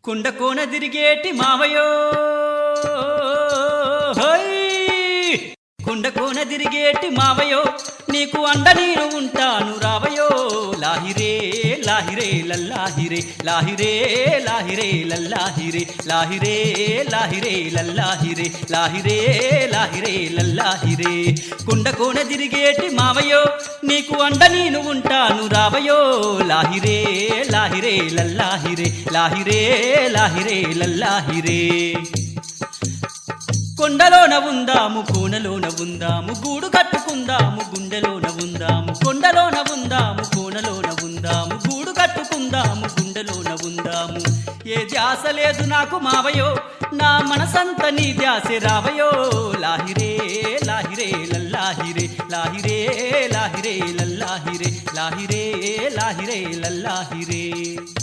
కుండ కోన తిరిగేటి మావయో హోయ్! కుండ కోన తిరిగేటి మావయో నీకు అండ నేను ఉంటాను రావయో లాహిరే లాహిరే లల్లాహిరే లాహిరే లాహిరే లల్లాహిరే లాహిరే లాహిరే లల్లాహిరే లాహిరే లాహిరే లల్లాహిరే కుండ కోన తిరిగేటి మావయో నీకు అండ నేను ఉంటాను రావయో లాహిరే లాహిరే లల్లాహిరే లాహిరే లాహిరే లల్లాహిరే కొండలోన ఉందాము కోనలోన ఉందాము గూడు కట్టుకుందాము గుండెలోన ఉందాము కొండలోన ఉందాము కోనలోన ఉందాము గూడు కట్టుకుందాము గుండెలోన ఉందాము ఏ ధ్యాస లేదు నాకు మావయో నా మనసంత నీ ధ్యాసే రావయో లాహిరే లాహిరే లల్లాహిరే లాహిరే లాహిరే లల్లాహిరే లాహిరే లాహిరే లల్లాహిరే